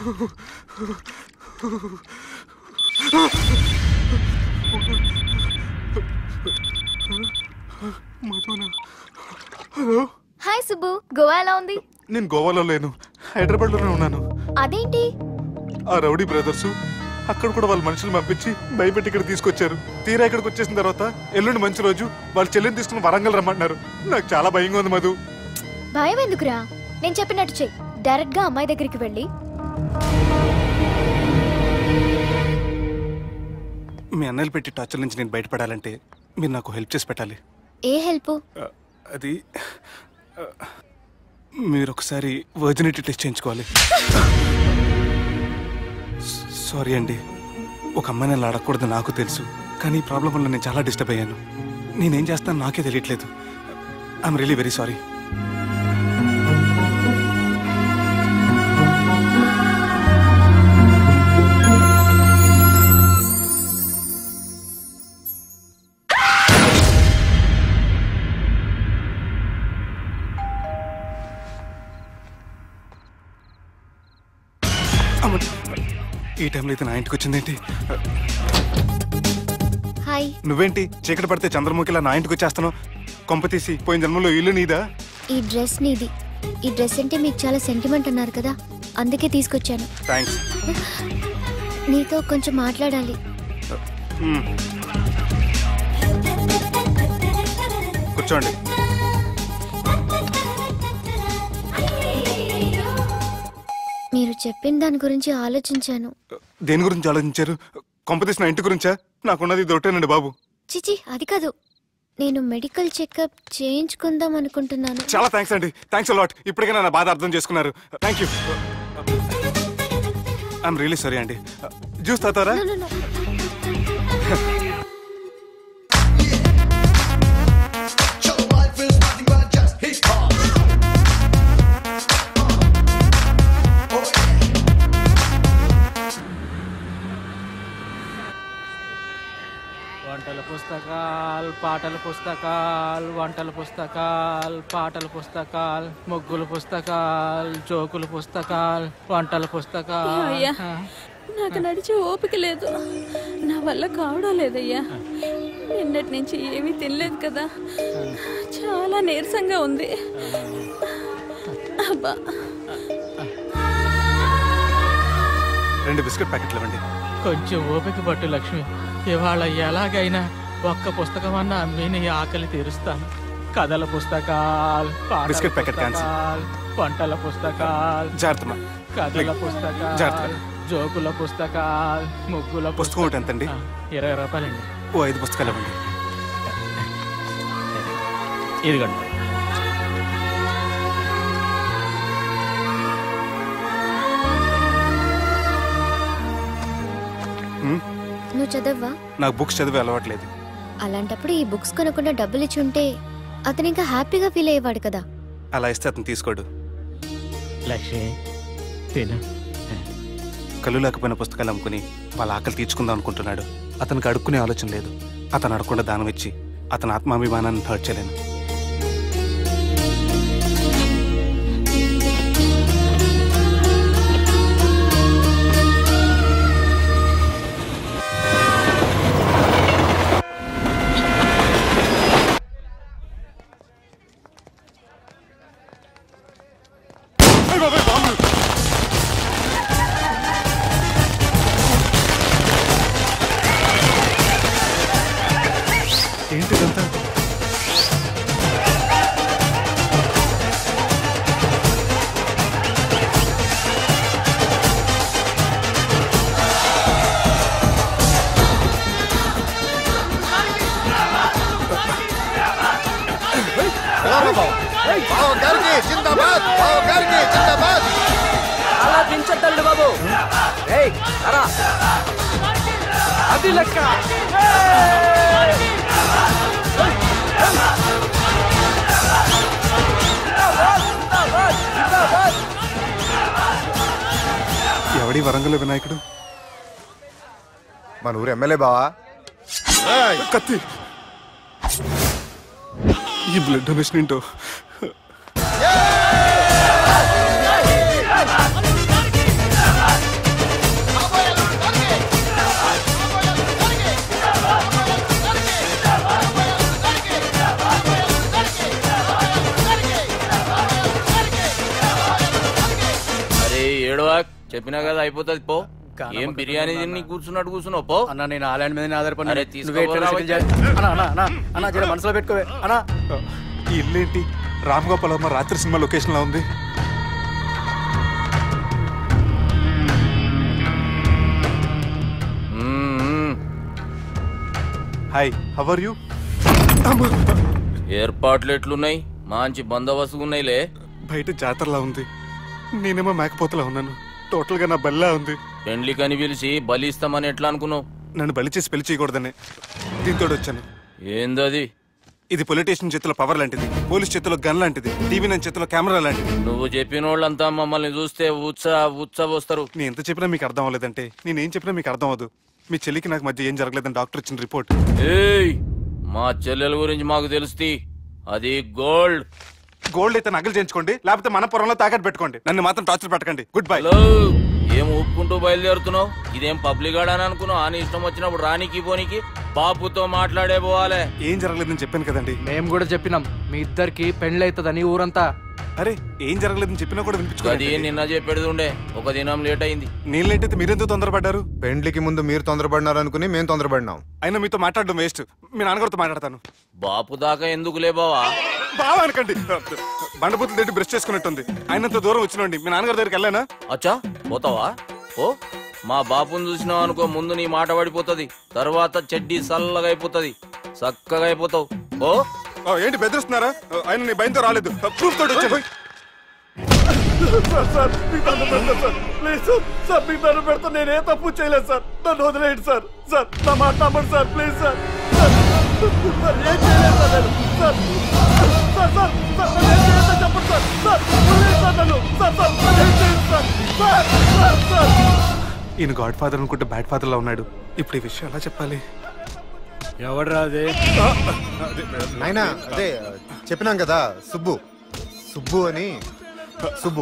మధునా hello hi Subbu Goa ఎలా ఉంది నేను గోవాలో లేను హైదరాబాద్లోనే ఉన్నాను అదేంటి ఆ రౌడీ బ్రదర్స్ అక్కడ కూడా వాళ్ళ మనుషులు పంపించి భయపెట్టి ఇక్కడ తీసుకొచ్చారు తీరా ఇక్కడికి వచ్చేసిన తర్వాత ఎల్లుండి మంచి రోజు వాళ్ళ చెల్లిని తీసుకుని వరంగల్ రమ్మంటున్నారు నాకు చాలా భయంగా ఉంది మధు భయం ఎందుకురా నేను చెప్పినట్టు చెయ్యి డైరెక్ట్ గా అమ్మాయి దగ్గరికి వెళ్ళి మీ అన్నయ్యలు పెట్టి టార్చర్ నుంచి నేను బయటపడాలంటే మీరు నాకు హెల్ప్ చేసి పెట్టాలి ఏ హెల్ప్ ఆ, అది ఆ, మీరు ఒకసారి వర్జినిటీ టెస్ట్ చేయించుకోవాలి సారీ అండి ఒక అమ్మాయిని అలా అడగకూడదు నాకు తెలుసు కానీ ఈ ప్రాబ్లం వల్ల నేను చాలా డిస్టర్బ్ అయ్యాను నేనేం చేస్తాను నాకే తెలియట్లేదు ఐఎమ్ రియలీ వెరీ సారీ అమ్మ, ఈ టైంలో అయితే నా ఇంటికి వచ్చిందేంటి హాయ్ నువ్వేంటి చీకటి పడితే చంద్రముఖిలా నా ఇంటికి వచ్చేస్తాను కొంప తీసి పోయిన జన్మలో ఇల్లు నీదా ఈ డ్రెస్ నీది ఈ డ్రెస్ అంటే మీకు చాలా సెంటిమెంట్ అన్నారు కదా అందుకే తీసుకొచ్చాను థ్యాంక్స్ నీతో కొంచెం మాట్లాడాలి కూర్చోండి మీరు చెప్పిన దాని గురించి ఆలోచించాను దేని గురించి ఆలోచించారు కొంప తీసి నా ఇంటి గురించా నాకున్నది దొట్టేనండి బాబు చిచి అది కాదు నేను మెడికల్ చెకప్ చేయించుకుందాం అనుకుంటున్నాను చాలా థ్యాంక్స్ అండి థ్యాంక్స్ అలాట్ ఇప్పటికైనా నా బాధ అర్థం చేసుకున్నారు thank you I'm really sorry అండి జ్యూస్ తాతారా No, no, no. వంటల పుస్తకాలు పాటల పుస్తకాలు వంటల పుస్తకాలు పాటల పుస్తకాలు ముగ్గుల పుస్తకాలు జోకుల పుస్తకాలు వంటల పుస్తకాలు అయ్యా ఆ. నాకు నడిచే ఓపిక లేదు నా వల్ల కావడం లేదయ్యా నిన్నటి నుంచి ఏమీ తినలేదు కదా చాలా నీరసంగా ఉంది అబ్బా రెండు బిస్కెట్ ప్యాకెట్లు ఇవ్వండి కొంచెం ఓపిక పట్టు లక్ష్మి ఇవాళ ఎలాగైనా ఒక్క పుస్తకం అన్నా అమ్మి నీ ఆకలి తీరుస్తాను కథల పుస్తకాలు పాటల బిస్కెట్ ప్యాకెట్ క్యాన్సిల్. పుస్తకాలు, వంటల పుస్తకాలు జాగ్రత్త మా. కథల లే- పుస్తకాలు జాగ్రత్తగా. జోకుల పుస్తకాలు ముగ్గుల పుస్తకం ఒకటి ఎంతండి ఆ, ఇరవై రూపాయలండి ఓ ఐదు పుస్తకాలు ఇవ్వండి ఇదిగోండి హ్మ్? నువ్వు చదవ్వా నాకు బుక్స్ చదివే అలవాట్లేదు అలాంటప్పుడు ఈ బుక్స్ కొనకుండా డబ్బులు ఇచ్చి ఉంటే అతను ఇంకా హ్యాపీగా ఫీల్ అయ్యేవాడు కదా అలా ఇస్తే అతను తీసుకోడు లక్ష్మి తిను కళ్ళు లేకపోయిన పుస్తకాలు అమ్ముకుని వాళ్ళ ఆకలి తీర్చుకుందాం అనుకుంటున్నాడు అతనికి అడుక్కునే ఆలోచన లేదు అతను అడగకుండా దానం ఇచ్చి అతని ఆత్మాభిమానాన్ని హర్ట్ చేయలేను ఏంటిదంతా అలా దించద్దండి బాబు ఏయ్ అరా అది లెక్క ఎవడి వరంగల్ వినాయకుడు మన ఊరు ఎమ్మెల్యే బావా కత్తి ఈ బ్లడ్ డొనేషన్ ఏంటో ఏడవా చెప్పినా కదా అయిపోతుంది పో ఏం బిర్యానీ తిని కూర్చున్నట్టు కూర్చున్నావు పో అన్న నేను ఆ ల్యాండ్ మీద ఆధారపడి అరే, నువ్వే ఎట్లా తీసుకోపోరా, సెటిల్ చేయాలి? అన్న అన్న అన్న అన్న జర మనసులో పెట్టుకోవే అన్న ఈ ఇల్లు ఏంటి రామ్ గోపాల్ వర్మ రాత్రి సినిమా లొకేషన్ లో ఉంది మ్మ్. హాయ్ హవర్ యూ ఏర్పాట్లు ఎట్లున్నాయి మంచి బందోబస్తు ఉన్నాయిలే బయట జాతరలా ఉంది నేనేమో మేకపోతలా ఉన్నాను టోటల్ గా నా బల్లా ఉంది పెండ్లి కని పిలిచి బలి ఇస్తామని ఎట్లా అనుకున్నావు నన్ను బలి చేసి పెళ్లి చేయకూడదని దీంతో వచ్చాను ఏందది ఇది పొలిటీషియన్ చేతిలో పవర్ లాంటిది పోలీస్ చేతిలో గన్ లాంటిది టీవీ నైన్ చేతిలో కెమెరా లాంటిది నువ్వు చెప్పిన వాళ్ళంతా మమ్మల్ని చూస్తే ఉత్స ఉత్స వస్తారు నేను ఎంత చెప్పినా మీకు అర్థం అవ్వలేదంటే నేనేం చెప్పినా మీకు అర్థం అవ్వదు మీ చెల్లికి నాకు మధ్య ఏం జరగలేదని డాక్టర్ ఇచ్చిన రిపోర్ట్ ఏయ్ మా చెల్లెల గురించి మాకు తెలుస్తుంది అది గోల్డ్ గోల్డ్ అయితే నగలు చేయించుకోండి లేకపోతే మన పొరంలో తాకట్టు పెట్టుకోండి నన్ను మాత్రం టార్చర్ పెట్టకండి గుడ్ బై హలో ఏం ఒప్పుకుంటూ బయలుదేరుతున్నావు ఇదేం పబ్లిక్ ఆడని అనుకున్నావు అని ఇష్టం వచ్చినప్పుడు రానికి పోనీకి బాపుతో మాట్లాడే పోవాలే ఏం జరగలేదని చెప్పాను కదండి మేము కూడా చెప్పినాం మీ ఇద్దరికి పెళ్లి అవుతుందని ఊరంతా అరే ఏం జరగలేదని చెప్పినా కూడా గది వినిపించుకోండి నిన్న చెప్పేది ఉండే ఒక దినం లేట్ అయింది నేను లేటైతే మీరెందుకు తొందరపడ్డారు పెండ్లికి ముందు మీరు తొందరపడినారు అనుకుని మేము తొందరపడినాం అయినా మీతో మాట్లాడడం వేస్ట్ మీ నాన్నగారితో మాట్లాడతాను బాపు దాకా ఎందుకు లేబావా బాగా అనకండి బండబూతులు తిట్టి బ్రష్ చేసుకున్నట్టుంది ఆయనంత దూరం వచ్చినండి మీ నాన్నగారి దగ్గరికి వెళ్ళానా అచ్చా పోతావా ఓ మా బాపుని చూసినావు అనుకో ముందు నీ మాట పడిపోతుంది తర్వాత చెడ్డీ చల్లగా అయిపోతుంది చక్కగా అయిపోతావు ఓ ఆ, ఏంటి బెదిరిస్తున్నారా ఆ, ఆయన నీ భయంతో రాలేదు ప్రూఫ్ తోటి వచ్చాను సార్ సార్ మీకు దండం పెడతాను సార్ ప్లీజ్ సార్ సార్ మీకు దండం పెడతా నేను ఏ తప్పు చేయలేదు సార్ నన్ను వదిలేయండి సార్ సార్ నా మాట నమ్మండి sir please sir sir sir ఏం చేయలేదు సార్ నేను సార్ సార్ సార్ సార్ నన్ను ఏం చేయలేదో చెప్పండి సార్ సార్ వదిలేయండి సార్ నన్ను సార్ సార్ నన్ను ఏం చేయండి సార్ సార్ సార్ సార్ ఈయన గాడ్ ఫాదర్ అనుకుంటే బ్యాడ్ ఫాదర్ లా ఉన్నాడు ఇప్పుడు ఈ విషయం ఎలా చెప్పాలి ఎవడరా అదే నాయనా అదే చెప్పినాం కదా సుబ్బు సుబ్బు అని సుబ్బు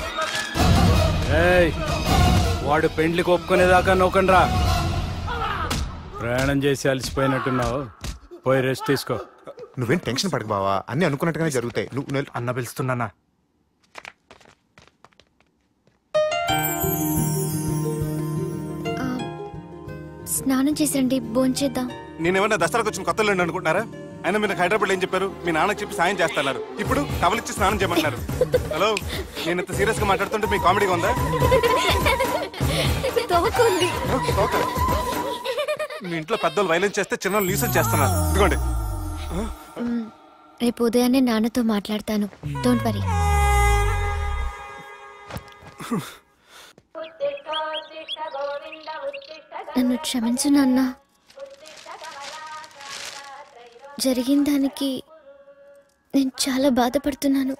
ఏయ్ వాడు పెండ్లికి ఒప్పుకునేదాకా నోకండ్రా ప్రయాణం చేసి అలసిపోయినట్టున్నావు పోయి రెస్ట్ తీసుకో నువ్వేం టెన్షన్ పడకు బావా అన్ని అనుకున్నట్టుగానే జరుగుతాయి నువ్వు నెల్- అన్న పిలుస్తున్నానా ఆ, స్నానం చేసిరండి భోంచేద్దాం నేనేమన్నా దసరాకు వచ్చిన కొత్త లేండి అనుకుంటున్నారా అయినా మీరు నాకు హైదరాబాద్ ఏం చెప్పారు మీ నాన్నకి చెప్పి సాయం చేస్తున్నారు ఇప్పుడు టవలిచ్చి స్నానం చేయమంటున్నారు హలో నేను ఇంత సీరియస్ గా మాట్లాడుతుంటే మీ కామెడీగా ఉందా తోకుంది ఓకే. మీ ఇంట్లో పెద్దలు వైలెన్స్ చేస్తే చిన్న లీసెన్స్ చేస్తున్నారు ఇదిగోండి మ్, రేపు ఉదయాన్నే నాన్నతో మాట్లాడతాను డోంట్ వరీ నన్ను క్షమించు నాన్న జరిగిన దానికి నేను చాలా బాధపడుతున్నాను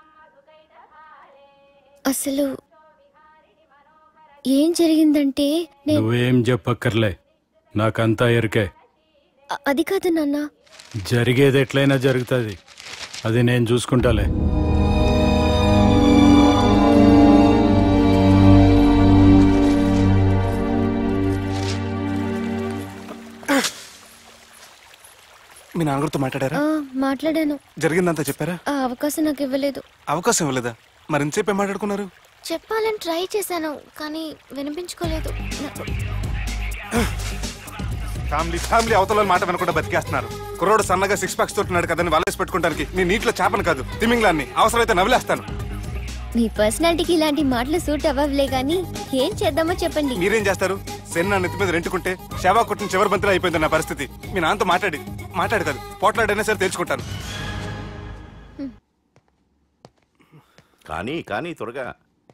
అసలు ఏం జరిగిందంటే నేను నువ్వేం చెప్పక్కర్లే నాకంతా ఎరికే అ- అది కాదు నాన్న జరిగేది ఎట్లయినా జరుగుతుంది అది నేను చూసుకుంటాలే మీ నాన్నగారితో మాట్లాడారా ఆ, మాట్లాడాను జరిగిందంతా చెప్పారా ఆ అవకాశం నాకు ఇవ్వలేదు అవకాశం ఇవ్వలేదా మరి ఎంతసేపు ఏం మాట్లాడుకున్నారు చెప్పాలని ట్రై చేశాను కానీ వినిపించుకోలేదు నాకు ఫ్యామిలీ ఫ్యామిలీ అవతల మాట వినకుండా బతికేస్తున్నారు కుర్రోడు సన్నగా సిక్స్ ప్యాక్స్ తోటున్నాడు కదని వలేసి పెట్టుకోవడానికి నీ నీటిలో చేపను కాదు తిమింగ్లాన్ని అవసరమైతే నవ్వులేస్తాను మీ పర్సనాలిటీకి ఇలాంటి మాటలు సూట్ అవ్వలే గానీ ఏం చేద్దామో చెప్పండి మీరేం చేస్తారు సెన్ నా నెత్తి మీద రెంటుకుంటే సేవా కొట్టిన చివరి బంతిలో అయిపోయింది నా పరిస్థితి మీ నాన్నతో మాట్లాడి మాట్లాడి కాదు పోట్లాడైనా సరే తెలుసుకుంటాను కానీ కానీ త్వరగా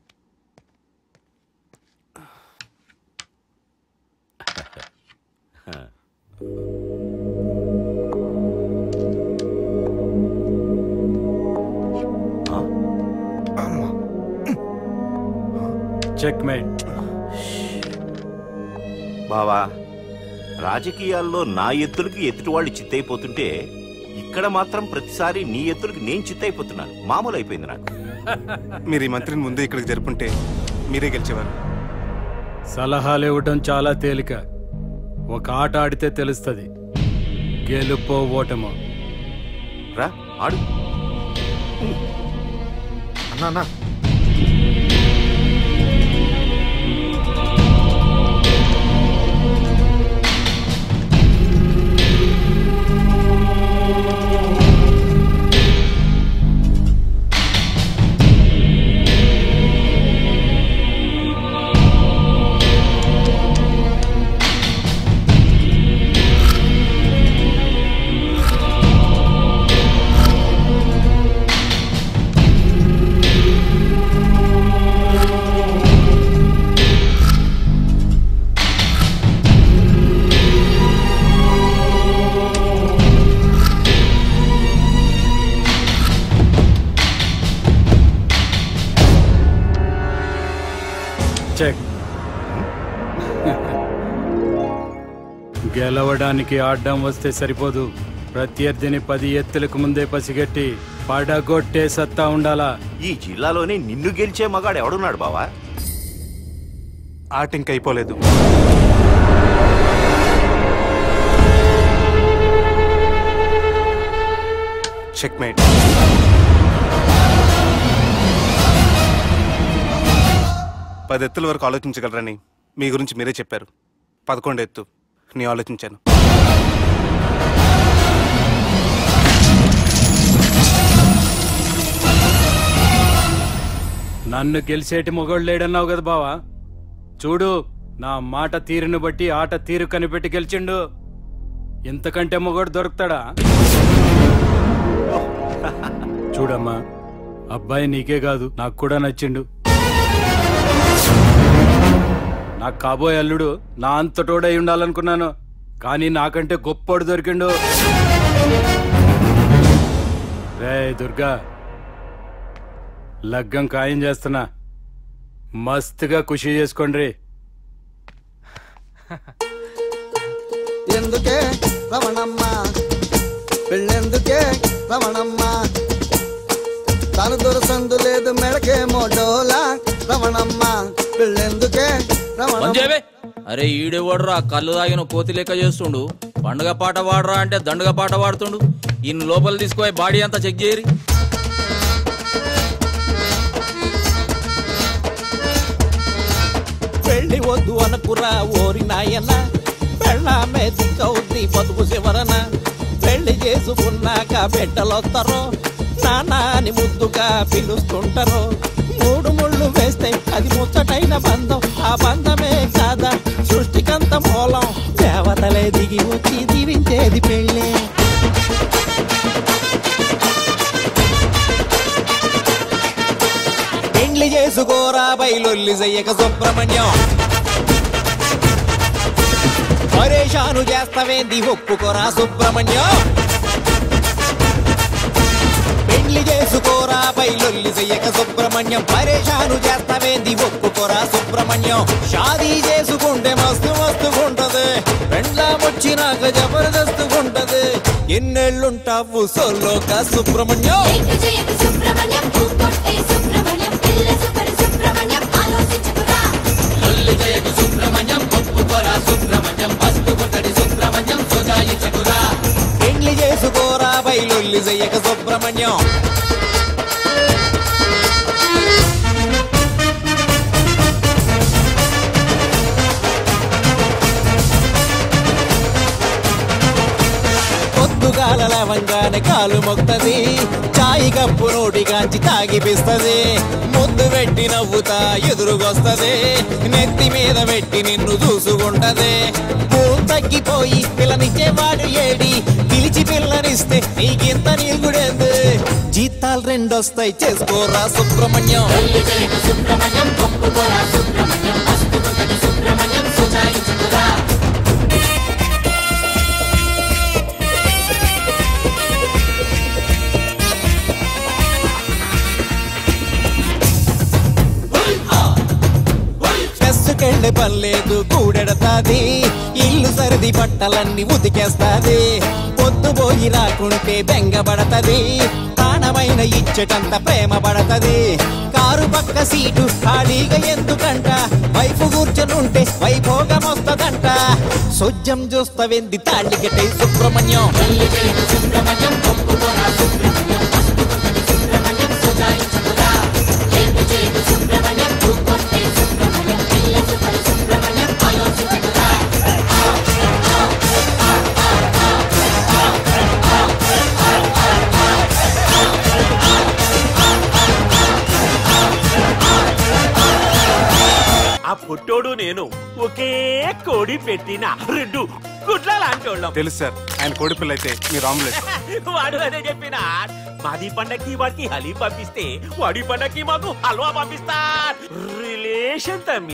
చెక్ మేట్ బావా రాజకీయాల్లో నా ఎత్తులకి ఎత్తుటి వాళ్ళు చిత్తైపోతుంటే ఇక్కడ మాత్రం ప్రతిసారి నీ ఎత్తులకి నేను చిత్తైపోతున్నాను మామూలు అయిపోయింది నాకు మీరు ఈ మంత్రిని ముందే ఇక్కడికి జరుపుంటే మీరే గెలిచేవారు సలహాలు ఇవ్వటం చాలా తేలిక ఒక ఆట ఆడితే తెలుస్తుంది గెలుపో ఓటమో రా ఆడు అన్నా అన్నా గెలవడానికి ఆడ్డం వస్తే సరిపోదు ప్రత్యర్థిని పది ఎత్తులకు ముందే పసిగట్టి పడగొట్టే సత్తా ఉండాలా ఈ జిల్లాలోనే నిన్ను గెలిచే మగాడు ఎవడున్నాడు బావా ఆట ఇంక అయిపోలేదు చెక్మేట్ పది ఎత్తుల వరకు ఆలోచించగలరని మీ గురించి మీరే చెప్పారు పదకొండు ఎత్తు నీ ఆలోచించాను నన్ను గెలిచేటి మొగోడు లేడన్నావు కదా బావా చూడు నా మాట తీరును బట్టి ఆట తీరు కనిపెట్టి గెలిచిండు ఇంతకంటే మొగోడు దొరుకుతాడా చూడమ్మా అబ్బాయి నీకే కాదు నాకు కూడా నచ్చిండు నాకు కాబోయే అల్లుడు నా అంతటోడై ఉండాలనుకున్నాను కానీ నాకంటే గొప్పోడు దొరికిండు రే దుర్గా లగ్గం ఖాయం చేస్తున్నా మస్తుగా ఖుషి చేసుకోండి ఎందుకే రమణమ్మ పెళ్ళెందుకే రమణమ్మ తను దొరసందు లేదు మెడకేమో డోలా రమణమ్మ పెళ్ళెందుకే రమణమ్మ మంజేవే అరే ఈడేవాడురా కళ్ళు తాగిన కోతి లెక్క చేస్తుండు పండుగ పాట వాడరా అంటే దండగ పాట పాడుతుండు ఇన్ని లోపల తీసుకుపోయి బాడీ అంతా చెక్ చేయరి పెళ్లి వద్దు అనుకురా ఓరి నాయన పెళ్ళామే దిక్కవుద్ది బతుకు చివరన పెళ్లి చేసుకున్నాక బిడ్డలొస్తారో నానా అని ముద్దుగా పిలుస్తుంటారు మూడు ముళ్ళు వేస్తే అది ముచ్చటైన బంధం ఆ బంధమే కాదా సృష్టికంత మూలం దేవతలే దిగి వచ్చి దీవించేది పెళ్ళే పెండ్లి చేసుకోరా బయలొల్లి చెయ్యక సుబ్రహ్మణ్యం పరేషాను చేస్తావేంది ఒప్పుకోరా సుబ్రహ్మణ్యం పెండ్లి చేసుకోరా బయలొల్లి చెయ్యక సుబ్రహ్మణ్యం పరేషాను చేస్తావేంది ఒప్పుకోరా సుబ్రహ్మణ్యం షాదీ చేసుకుంటే మస్తు మస్తుగుంటది పెండ్లామొచ్చినాక జబర్దస్తుగుంటది ఎన్నెళ్ళుంటావు సొల్లోక సుబ్రహ్మణ్యం పెండ్లి చేసుకోరా బయలొల్లి చెయ్యక సుబ్రహ్మణ్యం పొద్దుగాల లవంగానే కాలు మొక్తది చాయి కప్పు నోటిగాంచి తాగిపిస్తది ముద్దు పెట్టి నవ్వుతా ఎదురుగొస్తది నెత్తి మీద పెట్టి నిన్ను చూసుకుంటది భూమి తగ్గిపోయి పిల్లనిచ్చేవాడు ఏడి పిలిచి పిల్లనిస్తే నీకింత నీగుడేంది జీతాలు రెండొస్తాయి చేసుకోరా సుబ్రహ్మణ్యం పెస్సుకెళ్ళే పర్లేదు కూడెడతాది ఇల్లు సరిది బట్టలన్నీ ఉతికేస్తాది పొద్దుపోయి రాకుంటే బెంగపడతది ప్రాణమైన ఇచ్చటంత ప్రేమ పడతది కారు పక్క సీటు ఖాళీగా ఎందుకంట వైపు కూర్చొనుంటే వైభోగం వస్తదంట సొజ్జం చూస్తవెంది తాళి కట్టే సుబ్రహ్మణ్యం ఆ పుట్టోడు నేను ఒకే కోడి పెట్టిన రెండు గుడ్ల లాంటోళ్ళం తెలుసు సార్ ఆయన కోడి పిల్ల అయితే మీరు ఆమ్లెట్ వాడు అదే చెప్పిన మాది పండక్కి వాడికి హలీ పంపిస్తే వాడి పండక్కి మాకు హల్వా పంపిస్తా రిలేషన్ తమ్మి